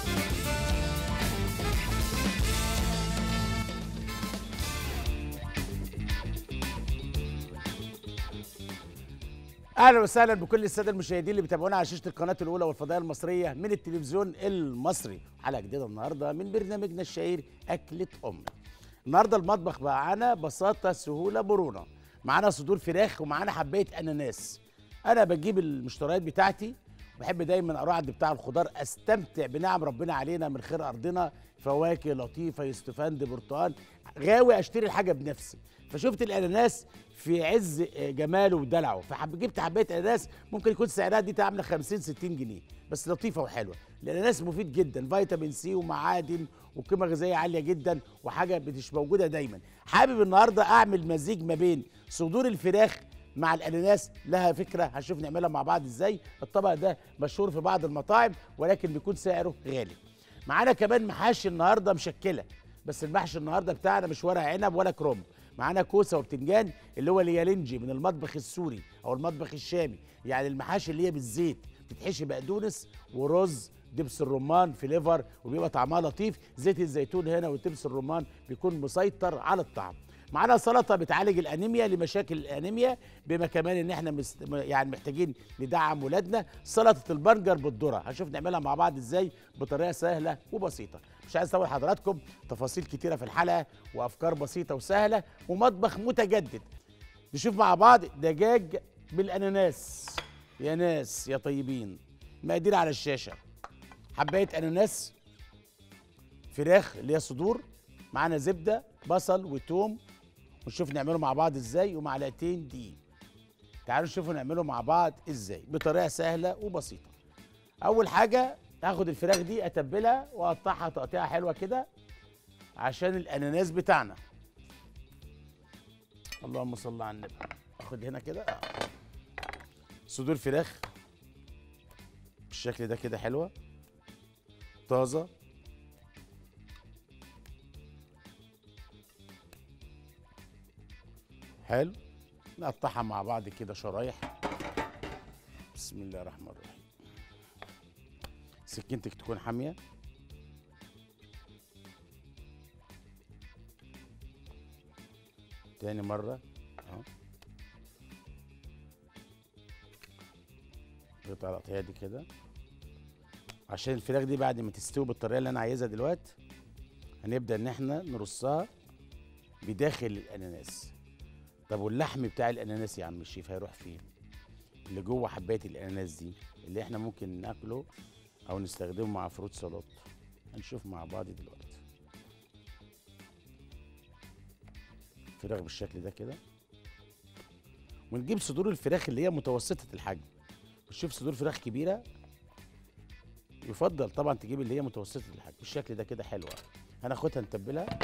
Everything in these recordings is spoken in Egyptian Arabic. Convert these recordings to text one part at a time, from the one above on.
اهلا وسهلا بكل الساده المشاهدين اللي بيتابعونا على شاشه القناه الاولى والفضائيه المصريه من التلفزيون المصري حلقه جديده النهارده من برنامجنا الشهير اكله امي النهارده المطبخ معانا بساطه سهوله مرونه معانا صدور فراخ ومعانا حبايه اناناس انا بجيب المشتريات بتاعتي بحب دايما اروح عند بتاع الخضار استمتع بنعم ربنا علينا من خير ارضنا فواكه لطيفه يستفند برتقال غاوي اشتري الحاجه بنفسي فشفت الاناناس في عز جماله ودلعه فحب جبت حبايه اناناس ممكن يكون سعرها دي عامله 50 60 جنيه بس لطيفه وحلوه الاناناس مفيد جدا فيتامين سي ومعادن وقيمه غذائيه عاليه جدا وحاجه مش موجوده دايما حابب النهارده اعمل مزيج ما بين صدور الفراخ مع الاناناس لها فكره هنشوف نعملها مع بعض ازاي الطبق ده مشهور في بعض المطاعم ولكن بيكون سعره غالي معانا كمان محاشي النهارده مشكله بس المحشي النهارده بتاعنا مش ورق عنب ولا كرنب معانا كوسه وبتنجان اللي هو اليالنجي من المطبخ السوري او المطبخ الشامي يعني المحاشي اللي هي بالزيت بتتحشي بقدونس ورز دبس الرمان في ليفر وبيبقى طعمها لطيف زيت الزيتون هنا ودبس الرمان بيكون مسيطر على الطعم معانا سلطه بتعالج الانيميا لمشاكل الانيميا بما كمان ان احنا مست... يعني محتاجين ندعم ولادنا سلطه البرجر بالذره هنشوف نعملها مع بعض ازاي بطريقه سهله وبسيطه مش عايز اطول حضراتكم تفاصيل كتيره في الحلقه وافكار بسيطه وسهله ومطبخ متجدد نشوف مع بعض دجاج بالاناناس يا ناس يا طيبين مقادير على الشاشه حبايه اناناس فراخ اللي هي صدور معانا زبده بصل وتوم ونشوف نعمله مع بعض ازاي ومعلقتين دقيق تعالوا نشوفوا نعمله مع بعض ازاي بطريقه سهله وبسيطه اول حاجه هاخد الفراخ دي اتبلها واقطعها تقطيعه حلوه كده عشان الاناناس بتاعنا اللهم صل على النبي اخد هنا كده آه. صدور فراخ بالشكل ده كده حلوه طازه حلو نقطعها مع بعض كده شرايح بسم الله الرحمن الرحيم سكينتك تكون حاميه تاني مره اهو قطع القطعيه دي كده عشان الفراخ دي بعد ما تستوي بالطريقه اللي انا عايزها دلوقتي هنبدا ان احنا نرصها بداخل الاناناس طب واللحم بتاع الاناناس يا عم الشيف هيروح فين اللي جوه حبايه الاناناس دي اللي احنا ممكن ناكله او نستخدمه مع فروت سلطه هنشوف مع بعض دلوقتي فراخ بالشكل ده كده ونجيب صدور الفراخ اللي هي متوسطه الحجم بتشوف صدور فراخ كبيره يفضل طبعا تجيب اللي هي متوسطه الحجم بالشكل ده كده حلوه هناخدها نتبلها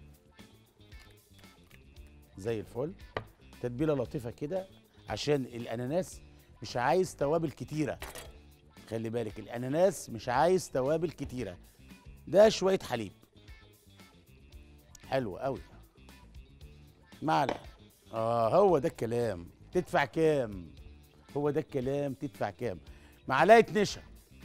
زي الفل تتبيله لطيفه كده عشان الاناناس مش عايز توابل كتيره خلي بالك الاناناس مش عايز توابل كتيره ده شويه حليب حلو قوي معلقه اه هو ده الكلام تدفع كام هو ده الكلام تدفع كام معلقه نشا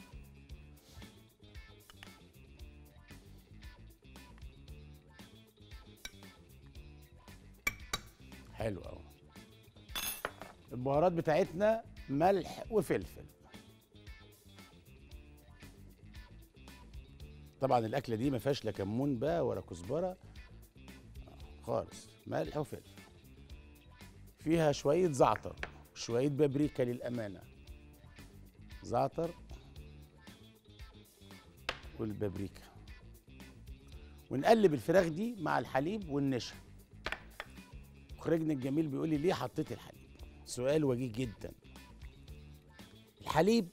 حلو قوي البهارات بتاعتنا ملح وفلفل طبعا الاكله دي ما فيهاش لا كمون بقى ولا كزبره خالص ملح وفلفل فيها شويه زعتر شويه بابريكا للامانه زعتر والبابريكا ونقلب الفراخ دي مع الحليب والنشا مخرجنا الجميل بيقول لي ليه حطيت الحليب سؤال وجيه جدا الحليب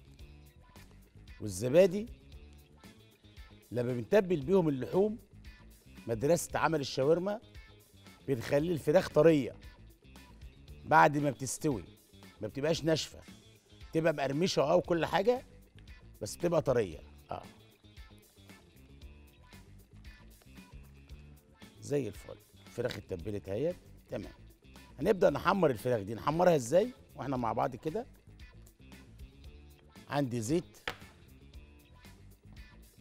والزبادي لما بنتبل بيهم اللحوم مدرسة عمل الشاورما بنخلي الفراخ طرية بعد ما بتستوي ما بتبقاش ناشفة تبقى مقرمشة اه وكل حاجة بس بتبقى طرية اه زي الفل الفراخ اتبلت اهيت تمام هنبدا نحمر الفراخ دي نحمرها ازاي واحنا مع بعض كده عندي زيت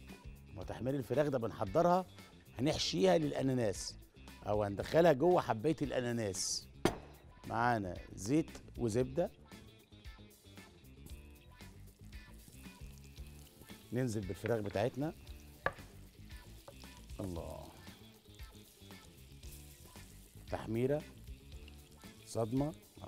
تحمير الفراخ ده بنحضرها هنحشيها للاناناس او هندخلها جوه حبايه الاناناس معانا زيت وزبده ننزل بالفراخ بتاعتنا الله تحميره صدمه آه.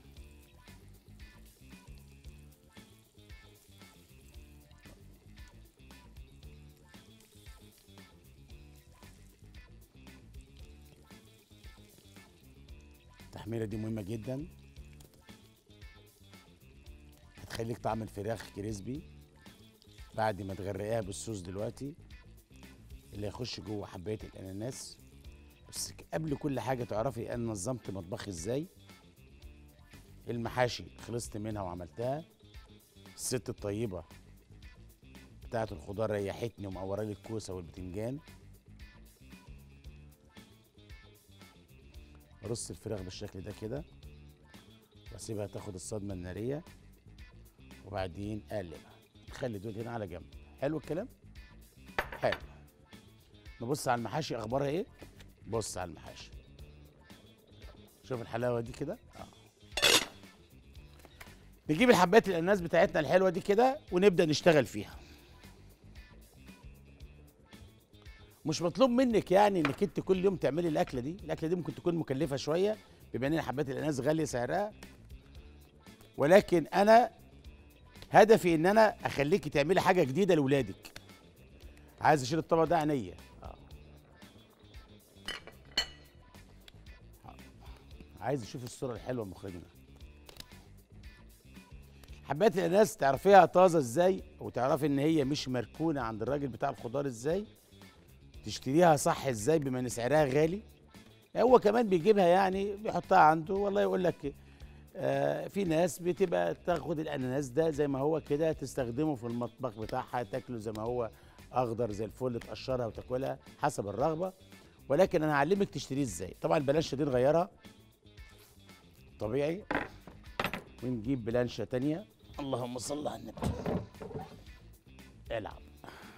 التحميره دي مهمه جدا هتخليك طعم الفراخ كريسبي بعد ما تغرقيها بالصوص دلوقتي اللي هيخش جوه حبايه الاناناس بس قبل كل حاجه تعرفي انا نظمت مطبخي ازاي المحاشي خلصت منها وعملتها الست الطيبه بتاعت الخضار ريحتني ومقوره لي الكوسه والبتنجان رص الفراخ بالشكل ده كده واسيبها تاخد الصدمه الناريه وبعدين اقلبها نخلي دول هنا على جنب حلو الكلام حلو نبص على المحاشي اخبارها ايه بص على المحاشي شوف الحلاوه دي كده اه نجيب الحبات الاناناس بتاعتنا الحلوه دي كده ونبدا نشتغل فيها مش مطلوب منك يعني انك انت كل يوم تعملي الاكله دي الاكله دي ممكن تكون مكلفه شويه بما ان حبات الاناناس غاليه سعرها ولكن انا هدفي ان انا اخليكي تعملي حاجه جديده لاولادك عايز اشيل الطبق ده عينيا آه. عايز اشوف الصوره الحلوه مخرجنا حبات الاناناس تعرفيها طازه ازاي وتعرفي ان هي مش مركونه عند الراجل بتاع الخضار ازاي تشتريها صح ازاي بما ان سعرها غالي هو كمان بيجيبها يعني بيحطها عنده والله يقول لك آه في ناس بتبقى تاخد الاناناس ده زي ما هو كده تستخدمه في المطبخ بتاعها تاكله زي ما هو اخضر زي الفل تقشرها وتاكلها حسب الرغبه ولكن انا هعلمك تشتريه ازاي طبعا البلانشه دي نغيرها طبيعي ونجيب بلانشه تانية اللهم صل على النبي العب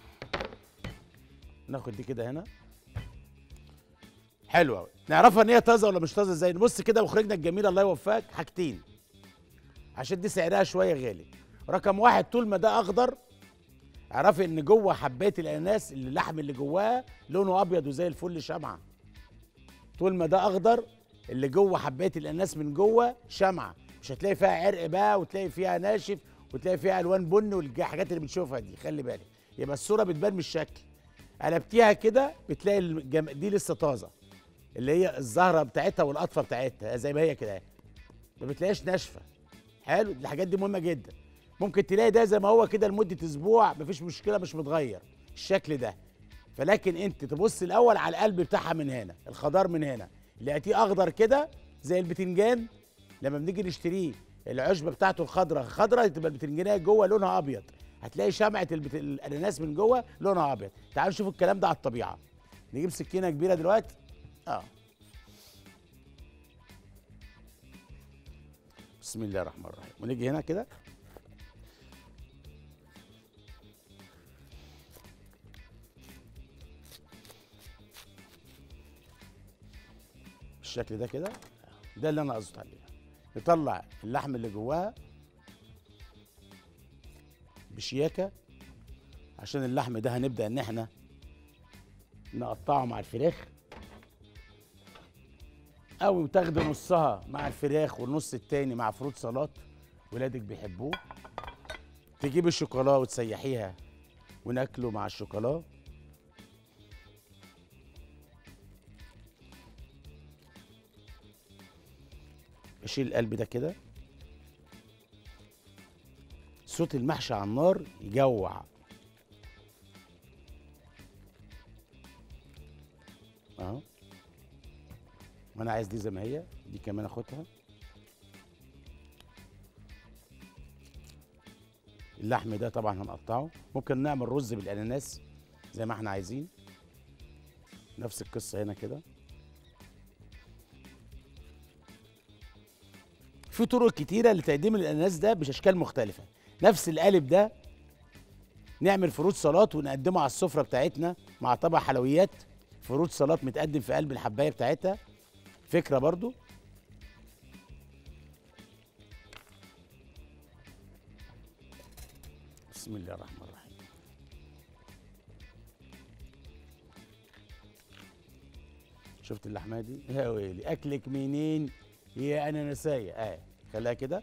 ناخد دي كده هنا حلوه قوي نعرفها ان هي طازه ولا مش طازه ازاي نبص كده مخرجنا الجميل الله يوفقك حاجتين عشان دي سعرها شويه غالي رقم واحد طول ما ده اخضر اعرفي ان جوه حبات الاناناس اللي اللحم اللي جواها لونه ابيض وزي الفل شمعه طول ما ده اخضر اللي جوه حبات الاناناس من جوه شمعه مش هتلاقي فيها عرق بقى وتلاقي فيها ناشف وتلاقي فيها الوان بني والحاجات اللي بنشوفها دي خلي بالك يبقى الصوره بتبان من الشكل قلبتيها كده بتلاقي الجم... دي لسه طازه اللي هي الزهره بتاعتها والقطفه بتاعتها زي ما هي كده ما بتلاقيش ناشفه حلو الحاجات دي مهمه جدا ممكن تلاقي ده زي ما هو كده لمده اسبوع مفيش مشكله مش متغير الشكل ده فلكن انت تبص الاول على القلب بتاعها من هنا الخضار من هنا لقيتيه اخضر كده زي البتنجان لما بنيجي نشتريه العشبه بتاعته الخضراء خضراء تبقى البتنجانيه جوه لونها ابيض هتلاقي شمعه البت... الاناناس من جوه لونها ابيض تعالوا نشوف الكلام ده على الطبيعه نجيب سكينه كبيره دلوقتي اه بسم الله الرحمن الرحيم ونيجي هنا كده بالشكل ده كده ده اللي انا قصدت عليه نطلع اللحم اللي جواها بشياكه عشان اللحم ده هنبدا ان احنا نقطعه مع الفراخ او تاخدي نصها مع الفراخ والنص التاني مع فروت سلطات ولادك بيحبوه تجيب الشوكولا وتسيحيها وناكله مع الشوكولا اشيل القلب ده كده صوت المحشي على النار يجوع اهو وانا عايز دي زي ما هي دي كمان اخدها اللحم ده طبعا هنقطعه ممكن نعمل رز بالاناناس زي ما احنا عايزين نفس القصه هنا كده في طرق كتيره لتقديم الاناناس ده باشكال مختلفه نفس القالب ده نعمل فروت سلطات ونقدمه على السفره بتاعتنا مع طبق حلويات فروت سلطات متقدم في قلب الحبايه بتاعتها فكره برضو بسم الله الرحمن الرحيم شفت اللحمه دي يا ويلي اكلك منين يا انا نسايه اه خليها كده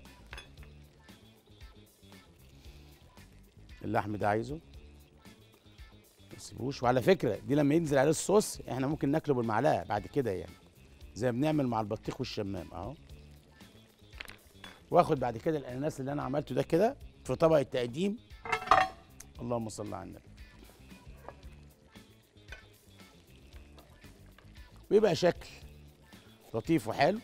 اللحم ده عايزه ما تسيبوش وعلى فكره دي لما ينزل عليه الصوص احنا ممكن ناكله بالمعلقه بعد كده يعني زي ما بنعمل مع البطيخ والشمام اهو واخد بعد كده الاناناس اللي انا عملته ده كده في طبق التقديم اللهم صل على النبي ويبقى شكل لطيف وحلو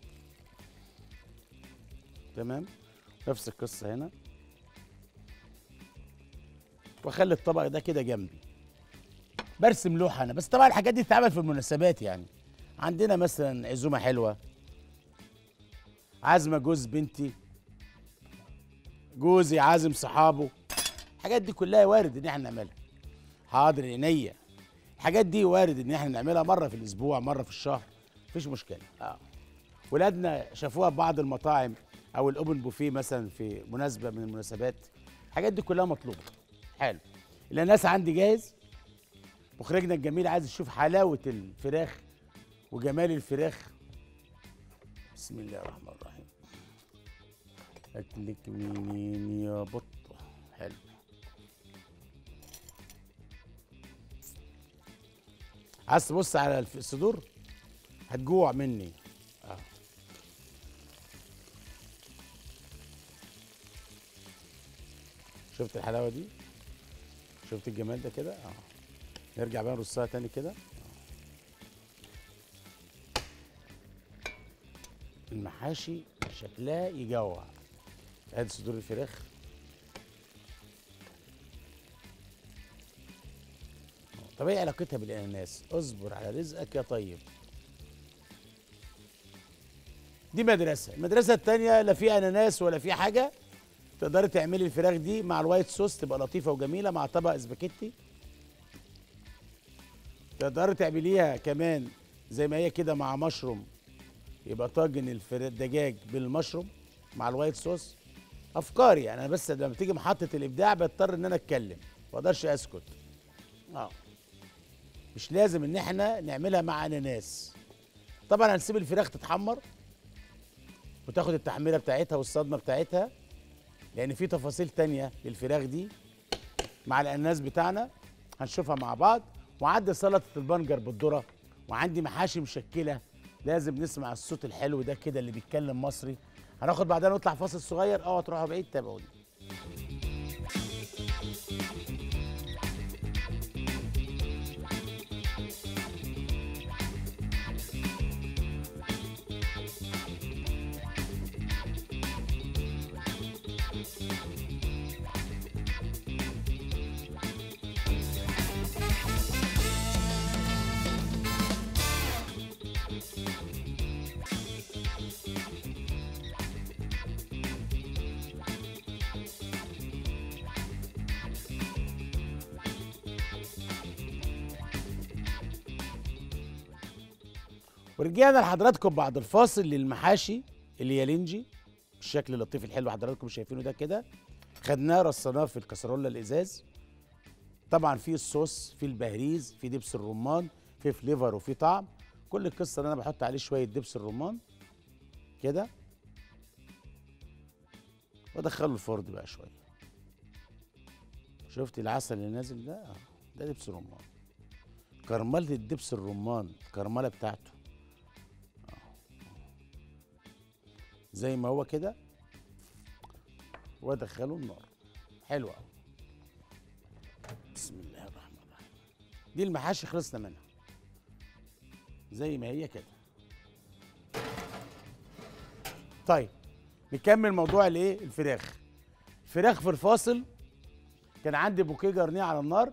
تمام نفس القصه هنا واخلي الطبق ده كده جنبي برسم لوحه انا بس طبعا الحاجات دي تتعمل في المناسبات يعني عندنا مثلا عزومه حلوه عازمه جوز بنتي جوزي عازم صحابه الحاجات دي كلها وارد ان احنا نعملها حاضر عينيا الحاجات دي وارد ان احنا نعملها مره في الاسبوع مره في الشهر مفيش مشكله اه ولادنا شافوها في بعض المطاعم او الاوبن بوفيه مثلا في مناسبه من المناسبات الحاجات دي كلها مطلوبه حلو الاناس عندي جاهز مخرجنا الجميل عايز يشوف حلاوه الفراخ وجمال الفراخ بسم الله الرحمن الرحيم اكلك منين يا بطه حلو عايز تبص على الف- الصدور هتجوع مني اه شفت الحلاوه دي شفت الجمال ده كده اه نرجع بقى نرصها تاني كده آه. المحاشي شكلها يجوع ادي صدور الفراخ آه. طب ايه علاقتها بالاناناس اصبر على رزقك يا طيب دي مدرسه المدرسه التانية لا في اناناس ولا في حاجه تقدري تعملي الفراخ دي مع الوايت صوص تبقى لطيفه وجميله مع طبق سباكيتي تقدري تعمليها كمان زي ما هي كده مع مشروم يبقى طاجن الفر- الدجاج بالمشروم مع الوايت صوص افكار يعني انا بس لما تيجي محطه الابداع بضطر ان انا اتكلم ما اقدرش اسكت اه مش لازم ان احنا نعملها مع اناناس طبعا هنسيب الفراخ تتحمر وتاخد التحميره بتاعتها والصدمه بتاعتها لان في تفاصيل تانية للفراخ دي مع الاناناس بتاعنا هنشوفها مع بعض وعندي سلطه البنجر بالذره وعندي محاشي مشكله لازم نسمع الصوت الحلو ده كده اللي بيتكلم مصري هناخد بعدها نطلع فاصل صغير اوعى تروحوا بعيد تابعوني ورجعنا لحضراتكم بعد الفاصل للمحاشي اللي هي لينجي بالشكل اللطيف الحلو حضراتكم شايفينه ده كده خدناه رصيناه في الكسرولة الازاز طبعا في الصوص في البهريز في دبس الرمان في فليفر وفي طعم كل القصه ان انا بحط عليه شويه دبس الرمان كده وادخله الفرن بقى شويه شفت العسل اللي نازل ده آه، ده دبس رمان كرمله الدبس الرمان الكرمله بتاعته زي ما هو كده وادخله النار حلو قوي بسم الله الرحمن الرحيم دي المحاشي خلصنا منها زي ما هي كده طيب نكمل موضوع الايه الفراخ الفراخ في الفاصل كان عندي بوكيه جرنيه على النار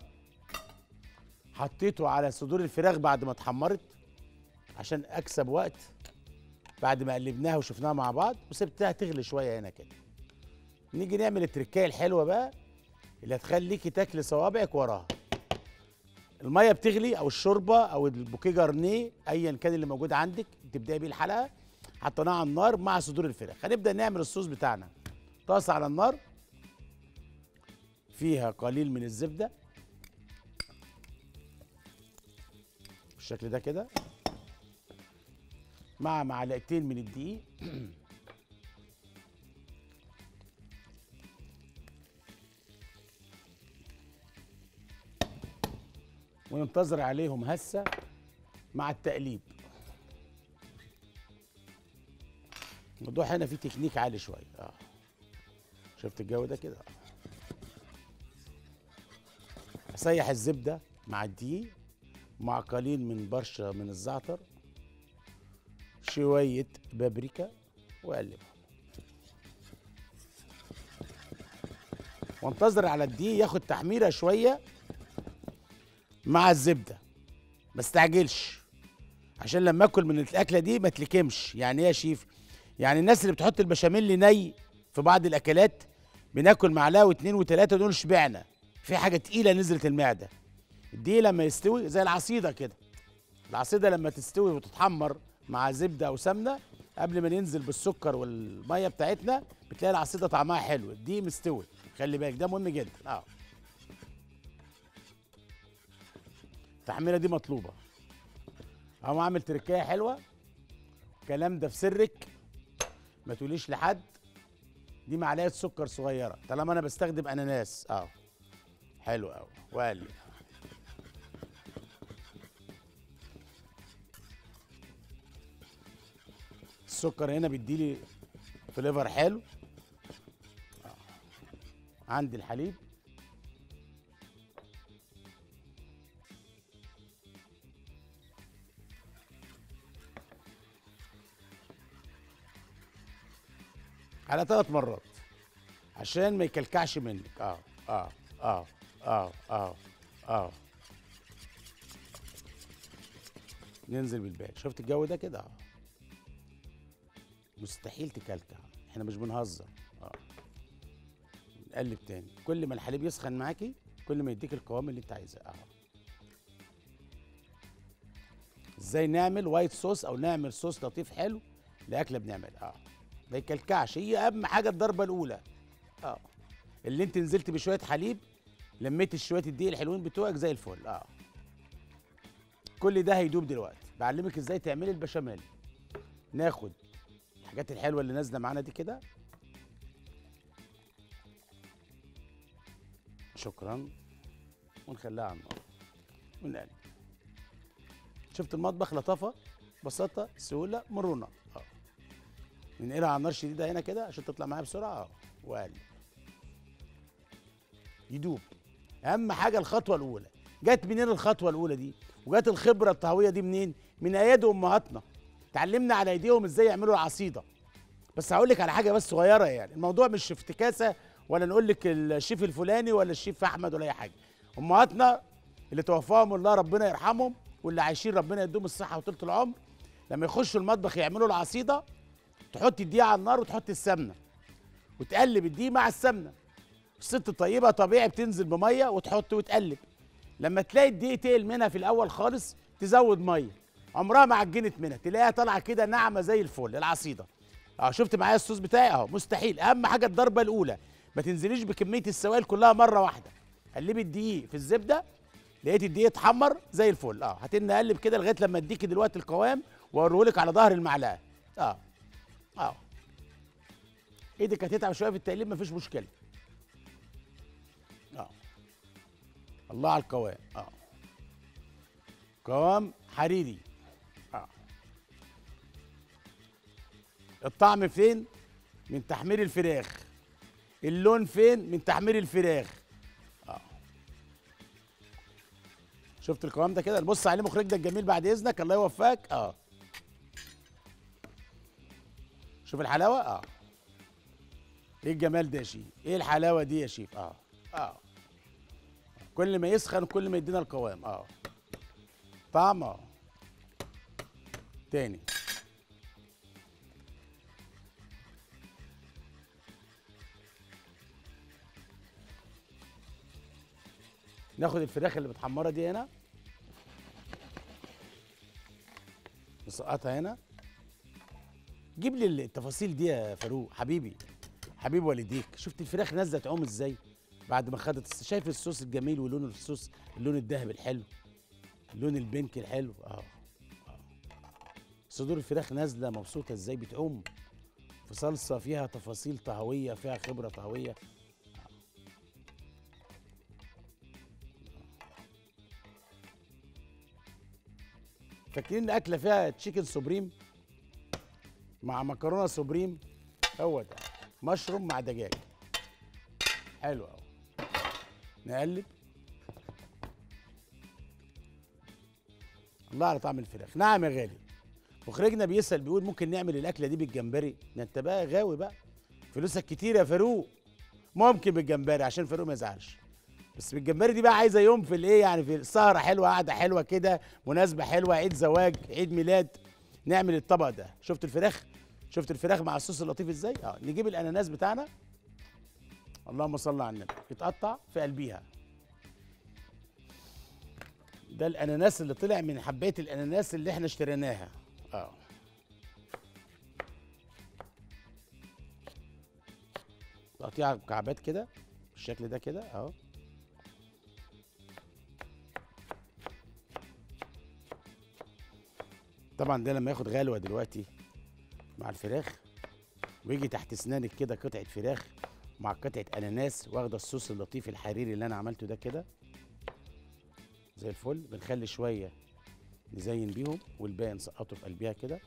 حطيته على صدور الفراخ بعد ما اتحمرت عشان اكسب وقت بعد ما قلبناها وشفناها مع بعض وسبتها تغلي شويه هنا كده نيجي نعمل التركايه الحلوه بقى اللي هتخليكي تاكلي صوابعك وراها الميه بتغلي او الشوربه او البوكيه جارنيه ايا كان اللي موجود عندك تبداي بيه الحلقه حطيناها على النار مع صدور الفراخ هنبدا نعمل الصوص بتاعنا طاسه على النار فيها قليل من الزبده بالشكل ده كده مع معلقتين من الدقيق وننتظر عليهم هسه مع التقليب الموضوع هنا فيه تكنيك عالي شويه اه شفت الجو ده كده آه. اسيح الزبده مع الدقيق مع قليل من برشا من الزعتر شويه بابريكا واقلبها وانتظر على الدقيق ياخد تحميره شويه مع الزبده ما استعجلش عشان لما اكل من الاكله دي ما تلكمش يعني ايه يا شيف يعني الناس اللي بتحط البشاميل ني في بعض الاكلات بناكل معلقه واثنين وثلاثه دول شبعنا في حاجه تقيله نزلت المعده الدقيق لما يستوي زي العصيده كده العصيده لما تستوي وتتحمر مع زبده او سمنه قبل ما ننزل بالسكر والميه بتاعتنا بتلاقي العصيده طعمها حلو الدقيق مستوي خلي بالك ده مهم جدا اه التحميره دي مطلوبه اهو اعمل تركايه حلوه الكلام ده في سرك ما تقوليش لحد دي معلقه سكر صغيره طالما انا بستخدم اناناس اه حلو قوي وقلب السكر هنا بيديلي فليفر حلو آه. عندي الحليب على ثلاث مرات عشان ما يكلكعش منك اه اه اه اه اه اه ننزل بالباقي شفت الجو ده كده اه مستحيل تكلكع احنا مش بنهزر اه نقلب تاني كل ما الحليب يسخن معاكي كل ما يديك القوام اللي انت عايزاه اه ازاي نعمل وايت صوص او نعمل صوص لطيف حلو لاكله بنعملها اه ما يكلكعش هي اهم حاجه الضربه الاولى اه اللي انت نزلت بشويه حليب لميت شويه الدقيق الحلوين بتوعك زي الفل اه كل ده هيدوب دلوقتي بعلمك ازاي تعملي البشاميل ناخد الحاجات الحلوه اللي نازله معانا دي كده شكرا ونخليها على النار ونقلب شفت المطبخ لطافه بساطه سهوله مرونه اه ننقلها على النار شديده هنا كده عشان تطلع معايا بسرعه اه وقلب يدوب اهم حاجه الخطوه الاولى جت منين الخطوه الاولى دي وجت الخبره الطهويه دي منين من ايادي امهاتنا اتعلمنا على ايديهم ازاي يعملوا العصيده بس هقول لك على حاجه بس صغيره يعني الموضوع مش افتكاسه ولا نقول لك الشيف الفلاني ولا الشيف احمد ولا اي حاجه امهاتنا اللي توفاهم الله ربنا يرحمهم واللي عايشين ربنا يديهم الصحه وطولة العمر لما يخشوا المطبخ يعملوا العصيده تحط الدقيق على النار وتحط السمنه وتقلب الدقيق مع السمنه الست طيبه طبيعي بتنزل بميه وتحط وتقلب لما تلاقي الدقيق تقل منها في الاول خالص تزود ميه عمرها ما عجنت منها تلاقيها طالعه كده ناعمه زي الفل العصيده اه شفت معايا الصوص بتاعي اهو مستحيل اهم حاجه الضربه الاولى ما تنزليش بكميه السوائل كلها مره واحده قلبي الدقيق في الزبده لقيت الدقيق اتحمر زي الفل اه هتن اقلب كده لغايه لما اديكي دلوقتي القوام واوريهولك على ظهر المعلقه اه اه ايدك هتتعب شويه في التقليب مفيش مشكله اه الله على القوام اه قوام حريري اه الطعم فين من تحمير الفراخ اللون فين من تحمير الفراخ اه شفت القوام ده كده نبص عليه مخرجنا الجميل بعد اذنك الله يوفقك اه شوف الحلاوه اه ايه الجمال ده يا شيف ايه الحلاوه دي يا شيف اه اه كل ما يسخن كل ما يدينا القوام اه طعم اه تاني ناخد الفراخ اللي متحمره دي هنا نسقطها هنا جيب لي التفاصيل دي يا فاروق حبيبي حبيب والديك شفت الفراخ نازله تعوم ازاي بعد ما خدت الص- شايف الصوص الجميل ولون الصوص اللون الذهبي الحلو اللون البنك الحلو اه آه. صدور الفراخ نازله مبسوطه ازاي بتعوم في صلصه فيها تفاصيل طهويه فيها خبره طهويه فاكرين الاكله فيها تشيكن سوبريم مع مكرونه سوبريم هو ده مشروم مع دجاج حلو قوي نقلب الله على طعم الفراخ نعم يا غالي مخرجنا بيسال بيقول ممكن نعمل الاكله دي بالجمبري ده انت بقى غاوي بقى فلوسك كتير يا فاروق ممكن بالجمبري عشان فاروق ما يزعلش بس بالجمبري دي بقى عايزه يوم في الايه يعني في سهره حلوه قعده حلوه كده مناسبه حلوه عيد زواج عيد ميلاد نعمل الطبق ده شفت الفراخ شفت الفراخ مع الصوص اللطيف ازاي اه نجيب الاناناس بتاعنا اللهم صل على النبي يتقطع في قلبيها ده الاناناس اللي طلع من حبايه الاناناس اللي احنا اشتريناها اه تقطيع مكعبات كده بالشكل ده كده اهو طبعا ده لما ياخد غلوه دلوقتي مع الفراخ ويجي تحت اسنانك كده قطعه فراخ مع قطعه اناناس واخده الصوص اللطيف الحريري اللي انا عملته ده كده زي الفل بنخلي شويه نزين بيهم والباقي نسقطه في قلبيها كده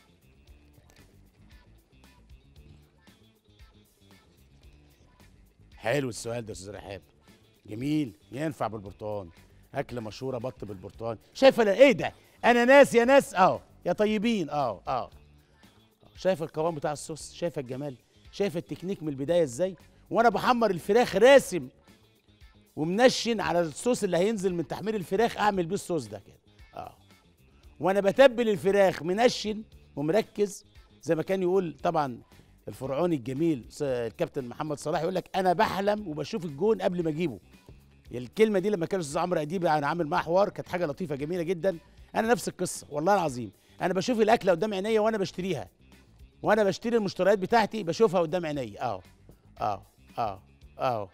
حلو السؤال ده يا استاذ رحاب جميل ينفع بالبرتقال اكله مشهوره بط بالبرتقال شايفه لا- ايه ده اناناس يا ناس اه يا طيبين اه اه شايف القوام بتاع الصوص شايف الجمال شايف التكنيك من البدايه ازاي وانا بحمر الفراخ راسم ومنشن على الصوص اللي هينزل من تحمير الفراخ اعمل بيه الصوص ده كده اه وانا بتبل الفراخ منشن ومركز زي ما كان يقول طبعا الفرعوني الجميل س- الكابتن محمد صلاح يقول لك انا بحلم وبشوف الجون قبل ما اجيبه الكلمه دي لما كان الاستاذ عمرو اديب انا عامل معاه حوار كانت حاجه لطيفه جميله جدا انا نفس القصه والله العظيم انا بشوف الاكله قدام عينيا وانا بشتريها وانا بشتري المشتريات بتاعتي بشوفها قدام عينيا اه اه اه اه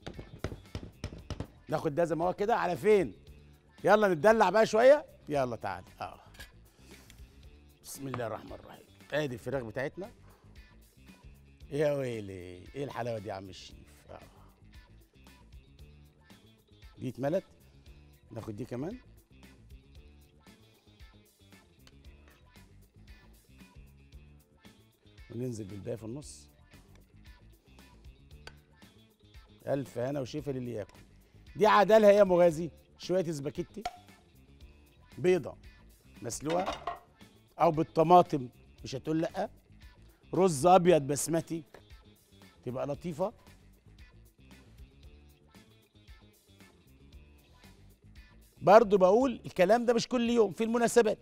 ناخد ده زي ما هو كده على فين يلا نتدلع بقى شويه يلا تعال اه بسم الله الرحمن الرحيم ادي الفراخ بتاعتنا يا ويلي ايه الحلاوه دي يا عم الشيف اه دي اتملت ناخد دي كمان وننزل بالباقي في النص الف هنا وشفا للي ياكل دي عدالها ايه يا مغازي شويه سباكيتي بيضه مسلوقه او بالطماطم مش هتقول لا رز ابيض بسمتي تبقى لطيفه برضو بقول الكلام ده مش كل يوم في المناسبات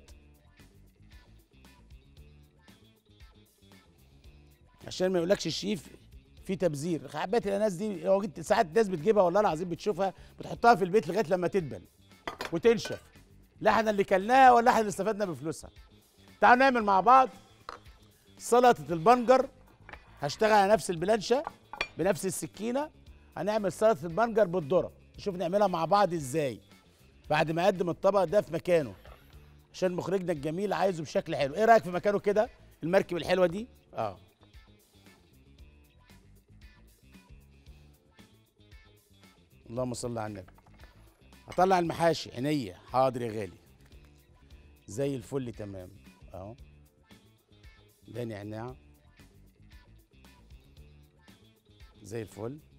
عشان ما يقولكش الشيف في تبذير حبات الاناس دي هو جت- ساعات الناس بتجيبها والله العظيم بتشوفها بتحطها في البيت لغايه لما تدبل وتنشف لا احنا اللي كلناها ولا احنا اللي استفدنا بفلوسها تعالوا نعمل مع بعض سلطه البنجر هشتغل على نفس البلانشه بنفس السكينه هنعمل سلطه البنجر بالذره نشوف نعملها مع بعض ازاي بعد ما اقدم الطبق ده في مكانه عشان مخرجنا الجميل عايزه بشكل حلو ايه رايك في مكانه كده المركب الحلوه دي اه اللهم صل على النبي هطلع المحاشي عينيا حاضر يا غالي زي الفل تمام اهو ده نعناع زي الفل